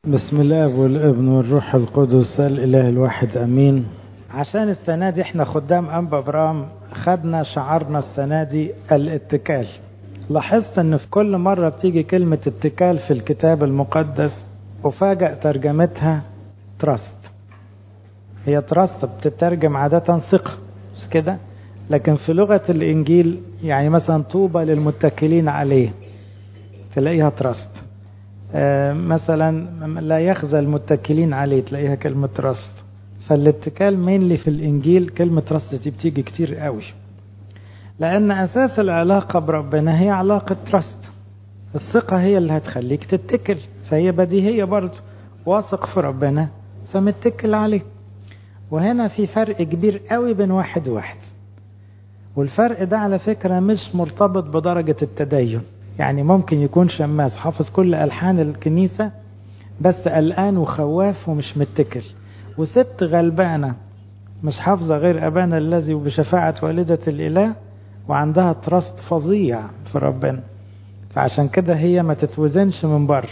بسم الله والابن والروح القدس الاله الواحد امين عشان السنة دي احنا خدام انبا برام خدنا شعارنا السنة دي الاتكال لاحظت ان في كل مرة بتيجي كلمة اتكال في الكتاب المقدس وفاجأ ترجمتها تراست هي تراست بتترجم عادة ثقة مش كده لكن في لغة الانجيل يعني مثلا طوبى للمتكلين عليه تلاقيها تراست آه مثلا لا يخزى المتكلين عليه تلاقيها كلمة تراست فالاتكال مينلي في الانجيل كلمة تراست دي بتيجي كتير قوي لان اساس العلاقة بربنا هي علاقة تراست الثقة هي اللي هتخليك تتكل فهي بديهية برضه واثق في ربنا فمتكل عليه وهنا في فرق كبير قوي بين واحد وواحد والفرق ده على فكرة مش مرتبط بدرجة التدين يعني ممكن يكون شماس حافظ كل ألحان الكنيسة بس قلقان وخواف ومش متكل وست غلبانة مش حافظة غير أبانا الذي وبشفاعة والدة الإله وعندها تراست فظيع في ربنا فعشان كده هي ما تتوزنش من بره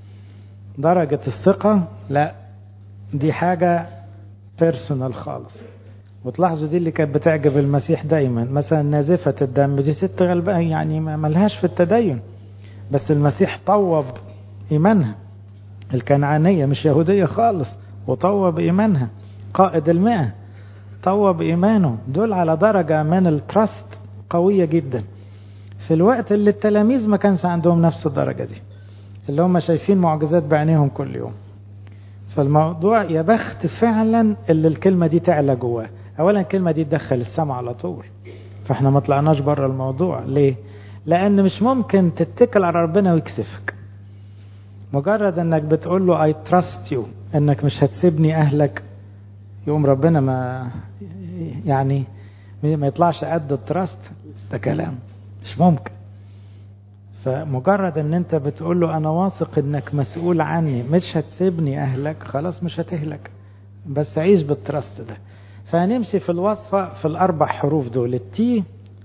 درجة الثقة لا دي حاجة بيرسونال خالص وتلاحظوا دي اللي كانت بتعجب المسيح دايما مثلا نازفة الدم دي ست غلبان يعني ما ملهاش في التدين بس المسيح طوب إيمانها الكنعانية مش يهودية خالص وطوب إيمانها قائد المئة طوب إيمانه دول على درجة من التراست قوية جدا في الوقت اللي التلاميذ ما كانش عندهم نفس الدرجة دي اللي هم شايفين معجزات بعينيهم كل يوم فالموضوع يا بخت فعلا اللي الكلمة دي تعلى جواه اولا الكلمة دي تدخل السماء على طول فاحنا ما طلعناش بره الموضوع ليه لان مش ممكن تتكل على ربنا ويكسفك مجرد انك بتقول له I trust you انك مش هتسيبني اهلك يقوم ربنا ما يعني ما يطلعش قد التراست ده كلام مش ممكن فمجرد ان انت بتقول له انا واثق انك مسؤول عني مش هتسيبني اهلك خلاص مش هتهلك بس عيش بالتراست ده فهنمشي في الوصفة في الاربع حروف دول التي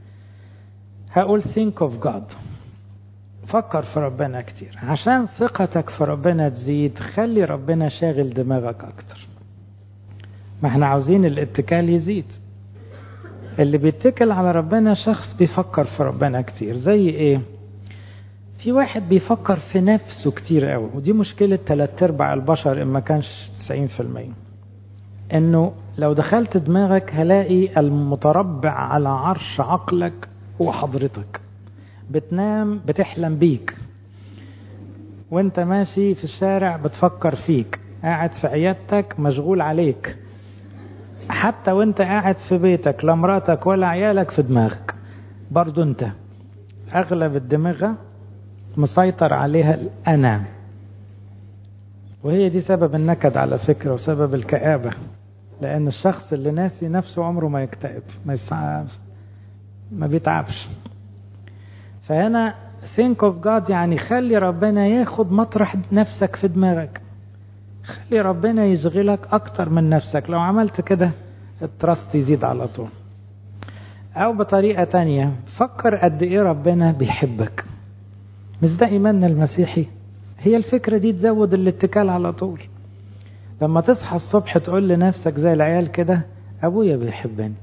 هقول think of God فكر في ربنا كتير عشان ثقتك في ربنا تزيد خلي ربنا شاغل دماغك اكتر ما احنا عاوزين الاتكال يزيد اللي بيتكل على ربنا شخص بيفكر في ربنا كتير زي ايه في واحد بيفكر في نفسه كتير قوي ودي مشكلة تلات ارباع البشر ان ما كانش 90% انه لو دخلت دماغك هلاقي المتربع على عرش عقلك هو حضرتك بتنام بتحلم بيك وانت ماشي في الشارع بتفكر فيك قاعد في عيادتك مشغول عليك حتى وانت قاعد في بيتك لا مراتك ولا عيالك في دماغك برضو انت اغلب الدماغ مسيطر عليها الانا وهي دي سبب النكد على فكرة وسبب الكآبة لأن الشخص اللي ناسي نفسه عمره ما يكتئب ما يسعى ما بيتعبش فهنا think of God يعني خلي ربنا ياخد مطرح نفسك في دماغك خلي ربنا يشغلك أكتر من نفسك لو عملت كده التراست يزيد على طول أو بطريقة تانية فكر قد إيه ربنا بيحبك مش ده إيماننا المسيحي هي الفكرة دي تزود الاتكال على طول لما تصحى الصبح تقول لنفسك زي العيال كده أبويا بيحبني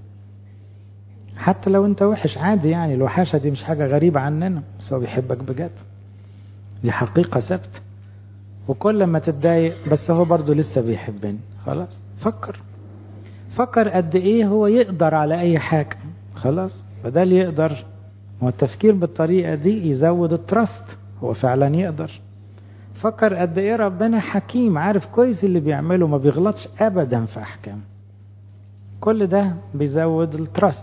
حتى لو انت وحش عادي يعني الوحاشة دي مش حاجة غريبة عننا بس هو بيحبك بجد دي حقيقة ثابتة وكل ما تتضايق بس هو برضه لسه بيحبني خلاص فكر فكر قد ايه هو يقدر على اي حاجة خلاص بدل يقدر هو التفكير بالطريقة دي يزود التراست هو فعلا يقدر فكر قد ايه ربنا حكيم عارف كويس اللي بيعمله ما بيغلطش ابدا في احكام كل ده بيزود التراست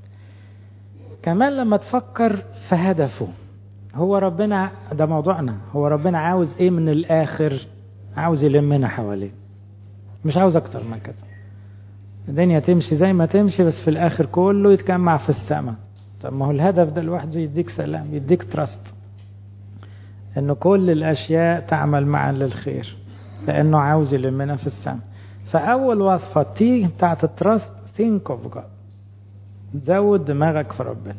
كمان لما تفكر في هدفه هو ربنا ده موضوعنا هو ربنا عاوز ايه من الاخر عاوز يلمنا حواليه مش عاوز اكتر من كده الدنيا تمشي زي ما تمشي بس في الاخر كله يتجمع في السماء طب ما هو الهدف ده لوحده يديك سلام يديك تراست انه كل الاشياء تعمل معا للخير لانه عاوز يلمنا في السماء فاول وصفه تي بتاعت التراست think of God زود دماغك في ربنا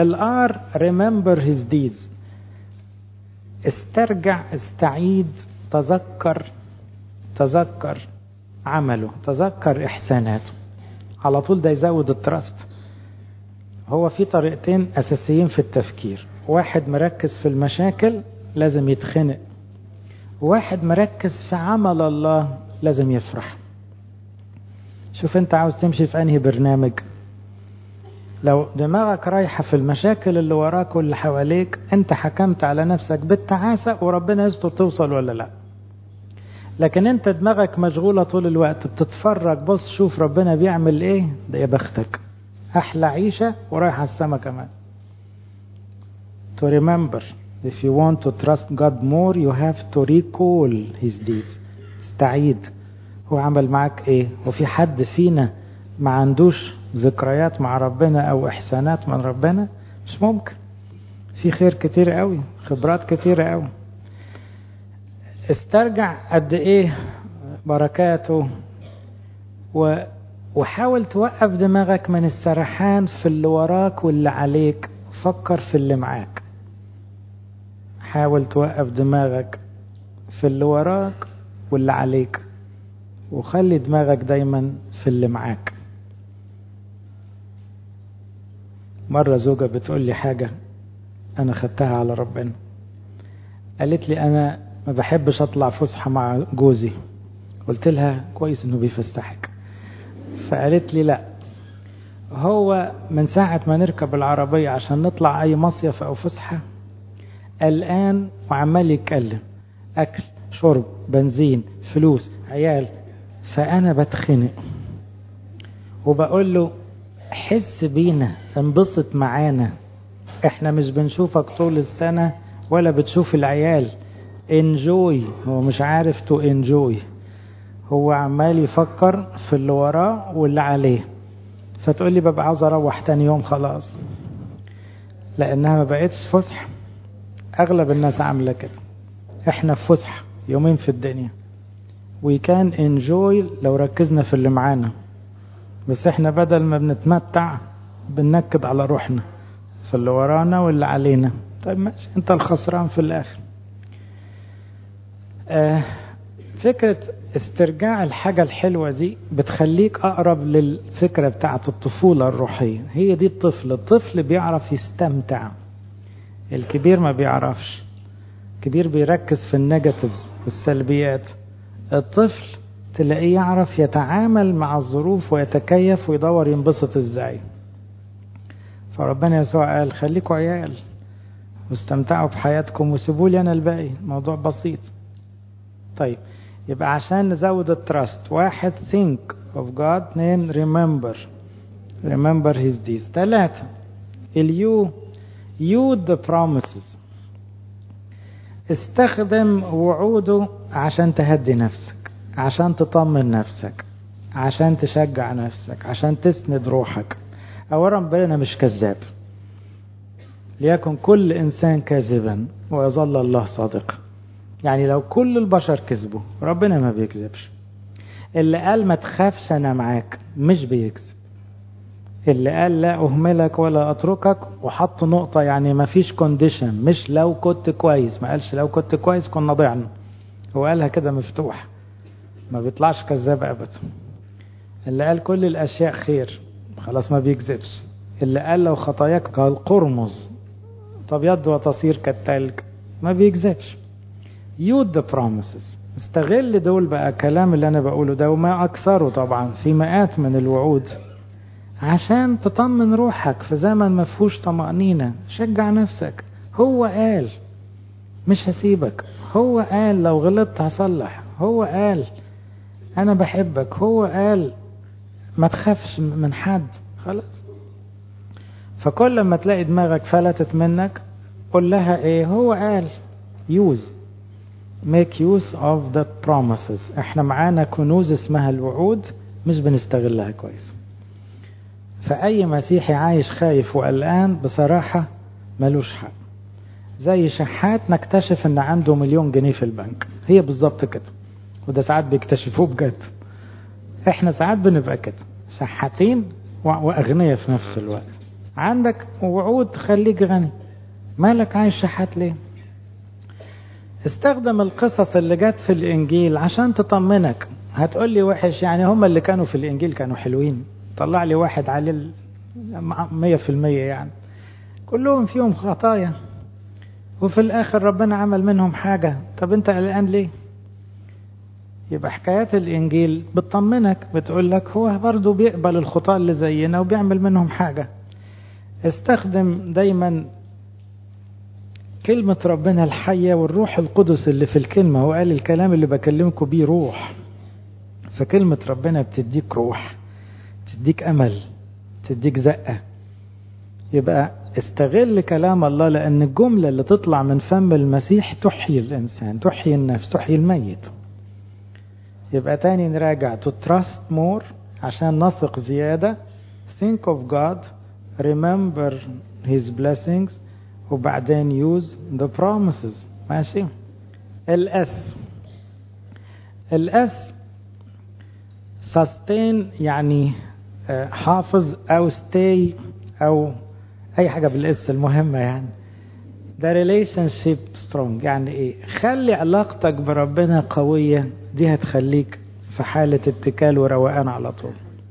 الار remember his deeds استرجع استعيد تذكر تذكر عمله تذكر إحساناته على طول ده يزود التراست هو في طريقتين أساسيين في التفكير واحد مركز في المشاكل لازم يتخنق واحد مركز في عمل الله لازم يفرح شوف انت عاوز تمشي في انهي برنامج لو دماغك رايحة في المشاكل اللي وراك واللي حواليك انت حكمت على نفسك بالتعاسة وربنا يستر توصل ولا لا لكن انت دماغك مشغولة طول الوقت بتتفرج بص شوف ربنا بيعمل ايه ده يا بختك احلى عيشة ورايح على السما كمان to remember if you want to trust God more you have to recall his deeds استعيد هو عمل معاك ايه وفي حد فينا ما عندوش ذكريات مع ربنا او احسانات من ربنا مش ممكن في خير كتير قوي خبرات كتير قوي استرجع قد ايه بركاته و وحاول توقف دماغك من السرحان في اللي وراك واللي عليك فكر في اللي معاك حاول توقف دماغك في اللي وراك واللي عليك وخلي دماغك دايما في اللي معاك مرة زوجة بتقول لي حاجة أنا خدتها على ربنا قالت لي أنا ما بحبش أطلع فسحة مع جوزي قلت لها كويس إنه بيفسحك فقالت لي لا هو من ساعة ما نركب العربية عشان نطلع أي مصيف أو فسحة قلقان وعمال يتكلم أكل شرب بنزين فلوس عيال فأنا بتخنق وبقول له حس بينا انبسط معانا احنا مش بنشوفك طول السنة ولا بتشوف العيال انجوي هو مش عارف تو انجوي هو عمال يفكر في اللي وراه واللي عليه فتقول لي ببقى عاوز اروح تاني يوم خلاص لانها ما بقتش فسحه اغلب الناس عامله كده احنا في فسحه يومين في الدنيا وي كان انجوي لو ركزنا في اللي معانا بس احنا بدل ما بنتمتع بننكد على روحنا في اللي ورانا واللي علينا طيب ماشي انت الخسران في الاخر آه فكرة استرجاع الحاجة الحلوة دي بتخليك أقرب للفكرة بتاعة الطفولة الروحية هي دي الطفل الطفل بيعرف يستمتع الكبير ما بيعرفش الكبير بيركز في النيجاتيفز السلبيات الطفل تلاقيه يعرف يتعامل مع الظروف ويتكيف ويدور ينبسط ازاي فربنا يسوع قال خليكوا عيال واستمتعوا بحياتكم وسيبوا لي انا الباقي الموضوع بسيط طيب يبقى عشان نزود التراست واحد think of God اثنين remember remember his deeds ثلاثة اليو you the promises استخدم وعوده عشان تهدي نفسك عشان تطمن نفسك عشان تشجع نفسك عشان تسند روحك أولا ربنا مش كذاب ليكن كل إنسان كاذبا ويظل الله صادقا يعني لو كل البشر كذبوا ربنا ما بيكذبش اللي قال ما تخافش أنا معاك مش بيكذب اللي قال لا أهملك ولا أتركك وحط نقطة يعني ما فيش كونديشن مش لو كنت كويس ما قالش لو كنت كويس كنا ضعنا هو قالها كده مفتوح ما بيطلعش كذاب أبدا اللي قال كل الأشياء خير خلاص ما بيكذبش اللي قال لو خطاياك كالقرمز تبيض وتصير كالتلج ما بيكذبش يود ذا promises استغل دول بقى كلام اللي انا بقوله ده وما اكثره طبعا في مئات من الوعود عشان تطمن روحك في زمن ما فيهوش طمأنينة شجع نفسك هو قال مش هسيبك هو قال لو غلطت هصلح هو قال انا بحبك هو قال ما تخافش من حد خلاص فكل ما تلاقي دماغك فلتت منك قول لها ايه هو قال use make use of the promises احنا معانا كنوز اسمها الوعود مش بنستغلها كويس فأي مسيحي عايش خايف وقلقان بصراحة ملوش حق زي شحات نكتشف ان عنده مليون جنيه في البنك هي بالظبط كده وده ساعات بيكتشفوه بجد احنا ساعات بنبقى كده شحاتين واغنياء في نفس الوقت عندك وعود تخليك غني مالك عايش شحات ليه استخدم القصص اللي جت في الإنجيل عشان تطمنك هتقول لي وحش يعني هم اللي كانوا في الإنجيل كانوا حلوين طلع لي واحد عليه مية في المية يعني كلهم فيهم خطايا وفي الآخر ربنا عمل منهم حاجة طب أنت قلقان ليه يبقى حكايات الإنجيل بتطمنك بتقول لك هو برضه بيقبل الخطاة اللي زينا وبيعمل منهم حاجة استخدم دايما كلمة ربنا الحية والروح القدس اللي في الكلمة هو قال الكلام اللي بكلمكم بيه روح فكلمة ربنا بتديك روح تديك أمل تديك زقة يبقى استغل كلام الله لأن الجملة اللي تطلع من فم المسيح تحيي الإنسان تحيي النفس تحيي الميت يبقى تاني نراجع to trust more عشان نثق زيادة think of God remember his blessings وبعدين use the promises ماشي الاس الاس sustain يعني حافظ او stay او اي حاجة بالاس المهمة يعني ده relationship strong يعني ايه خلي علاقتك بربنا قوية دي هتخليك في حالة اتكال وروقان على طول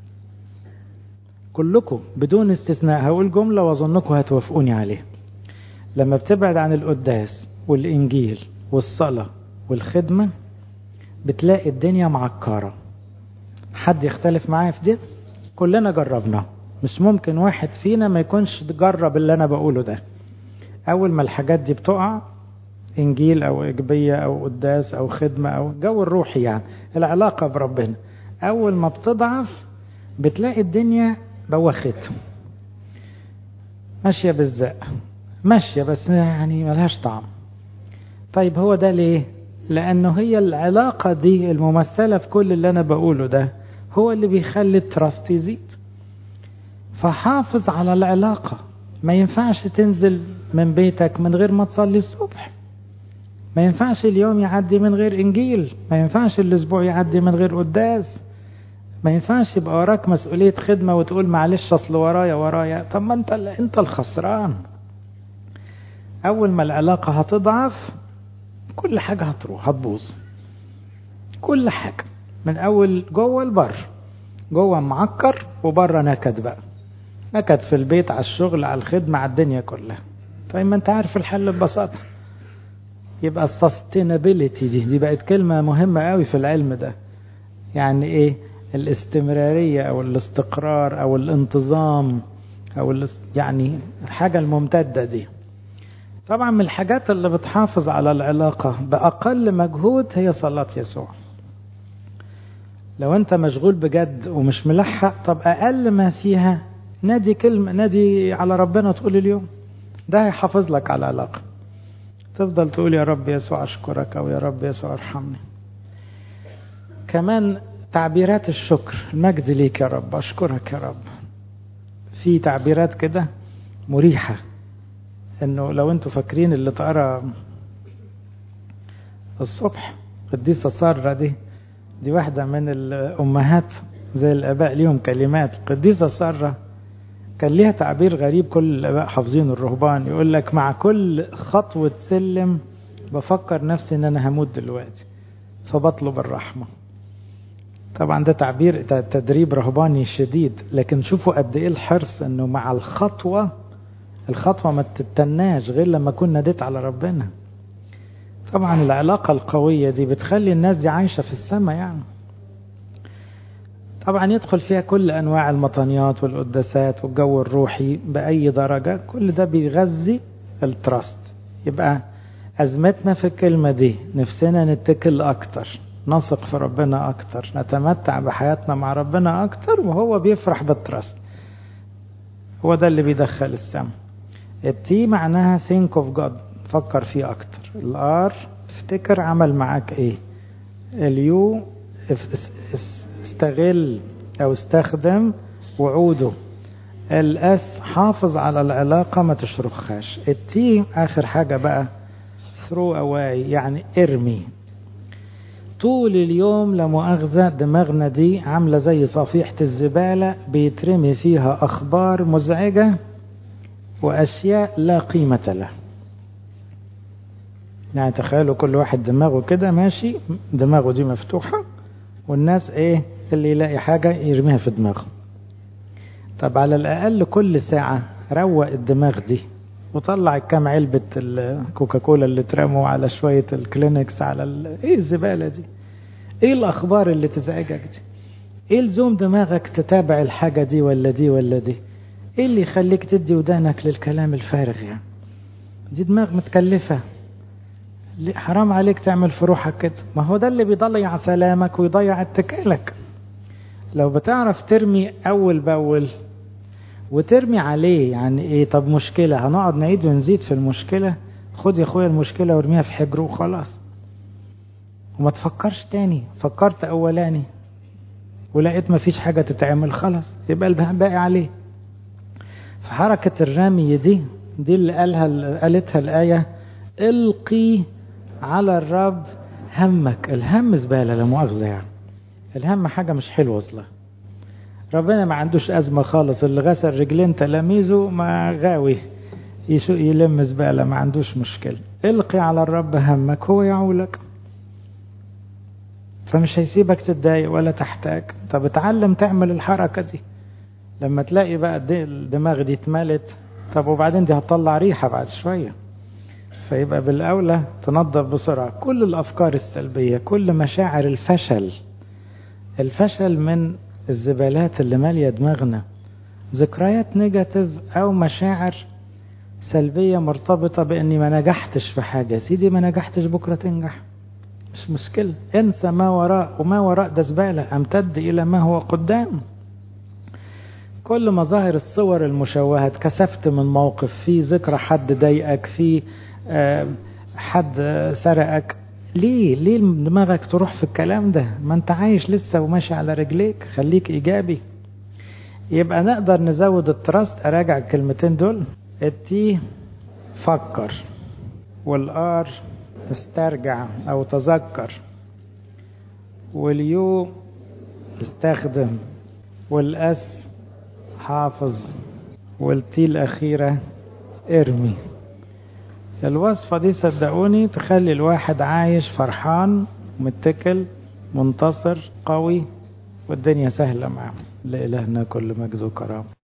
كلكم بدون استثناء هقول جملة واظنكم هتوافقوني عليها لما بتبعد عن القداس والإنجيل والصلاة والخدمة بتلاقي الدنيا معكرة حد يختلف معايا في دي كلنا جربنا مش ممكن واحد فينا ما يكونش جرب اللي أنا بقوله ده أول ما الحاجات دي بتقع إنجيل أو إيجابية أو قداس أو خدمة أو جو الروحي يعني العلاقة بربنا أول ما بتضعف بتلاقي الدنيا بوخت ماشية بالزق ماشية بس يعني ملهاش طعم طيب هو ده ليه لأنه هي العلاقة دي الممثلة في كل اللي أنا بقوله ده هو اللي بيخلي التراست يزيد فحافظ على العلاقة ما ينفعش تنزل من بيتك من غير ما تصلي الصبح ما ينفعش اليوم يعدي من غير إنجيل ما ينفعش الأسبوع يعدي من غير قداس ما ينفعش يبقى وراك مسؤولية خدمة وتقول معلش أصل ورايا ورايا طب ما أنت أنت الخسران أول ما العلاقة هتضعف كل حاجة هتروح هتبوظ كل حاجة من أول جوه لبر جوه معكر وبره نكد بقى نكد في البيت على الشغل على الخدمة على الدنيا كلها طيب ما أنت عارف الحل ببساطة يبقى السستينابيليتي دي دي بقت كلمة مهمة قوي في العلم ده يعني ايه الاستمرارية او الاستقرار او الانتظام او يعني الحاجة الممتدة دي طبعا من الحاجات اللي بتحافظ على العلاقة بأقل مجهود هي صلاة يسوع لو انت مشغول بجد ومش ملحق طب اقل ما فيها نادي كلمة نادي على ربنا طول اليوم ده هيحافظ لك على العلاقة تفضل تقول يا رب يسوع أشكرك أو يا رب يسوع ارحمني كمان تعبيرات الشكر المجد ليك يا رب أشكرك يا رب في تعبيرات كده مريحة انه لو انتوا فاكرين اللي تقرا الصبح قديسة سارة دي دي واحدة من الأمهات زي الآباء ليهم كلمات قديسة سارة كان ليها تعبير غريب كل الآباء حافظين الرهبان يقول لك مع كل خطوة سلم بفكر نفسي ان انا هموت دلوقتي فبطلب الرحمة طبعا ده تعبير تدريب رهباني شديد لكن شوفوا قد ايه الحرص انه مع الخطوة الخطوة ما تتناش غير لما اكون ناديت على ربنا طبعا العلاقة القوية دي بتخلي الناس دي عايشة في السماء يعني طبعا يدخل فيها كل انواع المطانيات والقداسات والجو الروحي باي درجه كل ده بيغذي التراست يبقى ازمتنا في الكلمه دي نفسنا نتكل اكتر نثق في ربنا اكتر نتمتع بحياتنا مع ربنا اكتر وهو بيفرح بالتراست هو ده اللي بيدخل السم التي معناها think of God فكر فيه اكتر الار افتكر عمل معاك ايه اليو استغل او استخدم وعوده الاس حافظ على العلاقة ما تشرخهاش التي اخر حاجة بقى throw away يعني ارمي طول اليوم لمؤاخذة دماغنا دي عاملة زي صفيحة الزبالة بيترمي فيها أخبار مزعجة وأشياء لا قيمة لها يعني تخيلوا كل واحد دماغه كده ماشي دماغه دي مفتوحة والناس ايه اللي يلاقي حاجة يرميها في دماغه طب على الأقل كل ساعة روق الدماغ دي وطلع كام علبة الكوكاكولا اللي اترموا على شوية الكلينكس على ال... ايه الزبالة دي ايه الأخبار اللي تزعجك دي ايه لزوم دماغك تتابع الحاجة دي ولا دي ولا دي ايه اللي يخليك تدي ودانك للكلام الفارغ يعني دي دماغ متكلفة حرام عليك تعمل في روحك كده ما هو ده اللي بيضيع سلامك ويضيع اتكالك لو بتعرف ترمي أول بأول وترمي عليه يعني ايه طب مشكلة هنقعد نعيد ونزيد في المشكلة خد يا اخويا المشكلة وارميها في حجره وخلاص وما تفكرش تاني فكرت اولاني ولقيت ما فيش حاجة تتعمل خلاص يبقى الباقي عليه فحركة الرمي دي دي اللي قالها قالتها الآية القي على الرب همك الهم زبالة لا مؤاخذة يعني الهم حاجة مش حلوة أصلا ربنا ما عندوش أزمة خالص اللي غسل رجلين تلاميذه ما غاوي يلم زبالة ما عندوش مشكلة القي على الرب همك هو يعولك فمش هيسيبك تتضايق ولا تحتاج طب اتعلم تعمل الحركة دي لما تلاقي بقى الدماغ دي اتملت طب وبعدين دي هتطلع ريحة بعد شوية فيبقى بالأولى تنظف بسرعة كل الأفكار السلبية كل مشاعر الفشل الفشل من الزبالات اللي مالية دماغنا ذكريات نيجاتيف أو مشاعر سلبية مرتبطة بإني ما نجحتش في حاجة سيدي ما نجحتش بكرة تنجح مش مشكلة انسى ما وراء وما وراء ده زبالة امتد إلى ما هو قدام كل مظاهر الصور المشوهة اتكسفت من موقف في ذكرى حد ضايقك في حد سرقك ليه ليه دماغك تروح في الكلام ده ما انت عايش لسه وماشي على رجليك خليك ايجابي يبقى نقدر نزود التراست اراجع الكلمتين دول التي فكر والار استرجع او تذكر واليو استخدم والاس حافظ والتي الاخيره ارمي الوصفة دي صدقوني تخلي الواحد عايش فرحان متكل منتصر قوي والدنيا سهلة معه لإلهنا كل مجد وكرامه